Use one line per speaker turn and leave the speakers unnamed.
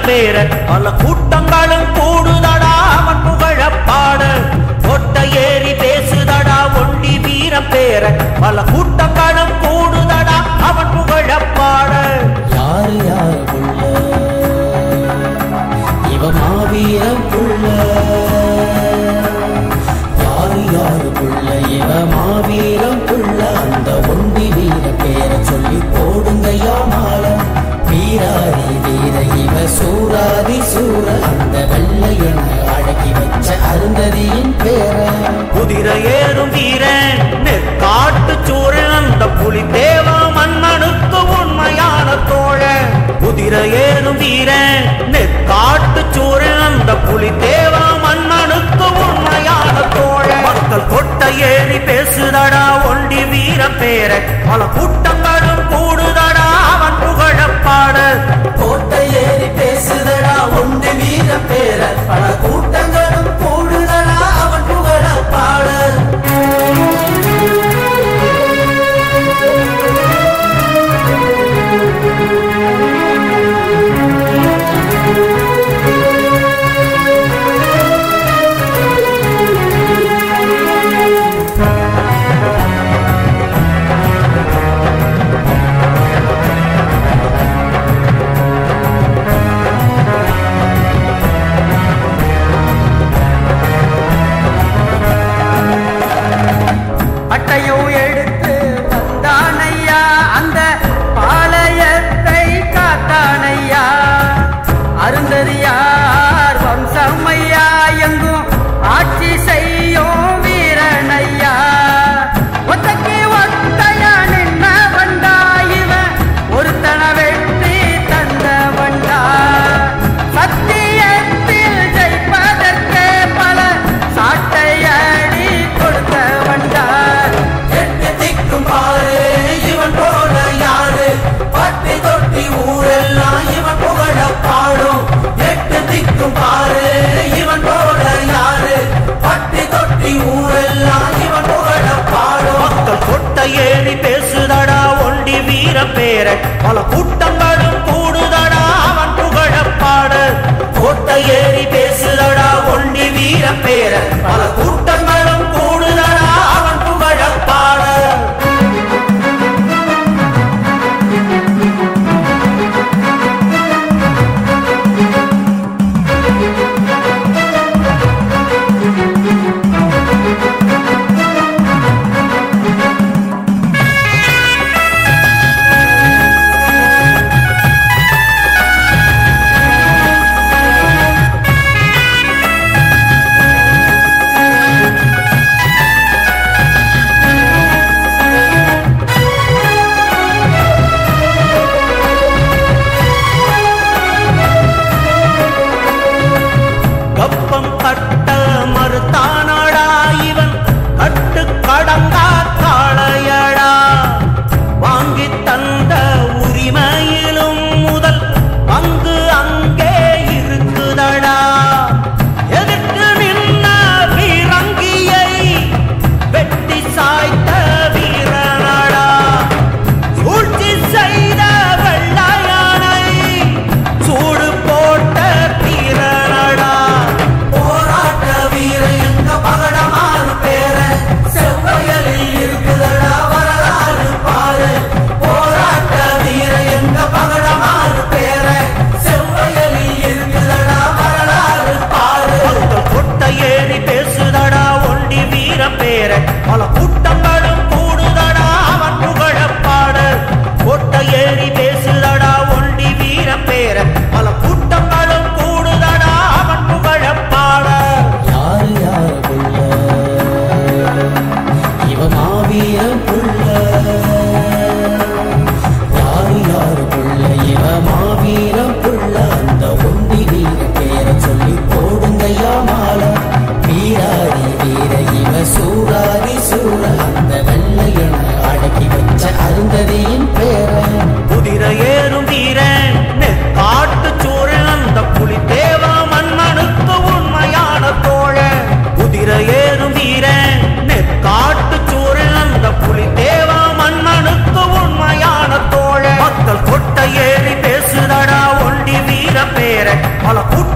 பேர பல கூட்டங்களும் கூடுதடா அவன் புகழப்பாட கொட்ட ஏறி பேசுதடா ஒண்டி வீரம் பேர பல கூட்டங்களும் கூடுதடா அவன் புகழப்பாட
யாரு யாரு புள்ள இவ மாவீரம் புள்ள யாரு யாரு புள்ள இவ மாவீரம் புள்ள அந்த ஒண்டி வீர பேரை சொல்லி போடுங்கய்யா மாலை வீராதி வீர இவ சூராதி சூர அந்த வெள்ளையன அழகி வச்ச அருந்ததியின் பேரை
குதிரை ஏறும் வீரன் நெற்காட்டு சூரன் அந்த புலி தேவ மன்னனுக்கு உண்மையான தோழன் குதிரை ஏறும் வீரன் நெற்காட்டு சூரன் அந்த புலி தேவ மன்னனுக்கு உண்மையான தோழன் மக்கள் கொட்ட ஏறி பேசுதடா ஒண்டி வீரம் பேர பல கூட்டங்களும் கூடுதடா அவன் புகழப்பாட
கோட்டை ஏறி பேசுதடா ஒன்று வீர பேர பல கூட்டங்களும் கூடுதடா அவன் புகழ பாட
அட்டையும் எடுத்து வந்தானையா அந்த பாளையத்தை காத்தானையா அருந்ததியார் வம்சமையா எங்கும் ஆட்சி செய்யும் வீரனையா ஒத்தக்கி ஒத்தையா நின்ன வண்டா இவன் ஒருத்தன வெற்றி தந்த வண்டா சத்தியத்தில் ஜெயிப்பதற்கே பல சாட்டையடி கொடுத்த வண்டா
எட்டு திக்கும் பாரு இவன் போல யாரு பட்டி தொட்டி ஊரெல்லாம் இவன் புகழ பாடும் எட்டு திக்கும் பாரு இவன் போல யாரு பட்டி தொட்டி ஊரெல்லாம் இவன் புகழ பாடும்
மக்கள் கொட்ட ஏறி பேசுதடா ஒண்டி வீர பேர பல கூட்டங்களும் கூடுதடா அவன் புகழப்பாட கோட்டை ஏறி பேசுதடா ஒண்டி வீர பேர பல கூட்டங்களும் கூடுதடா அவன் புகழப்பாட பல கூட்டம்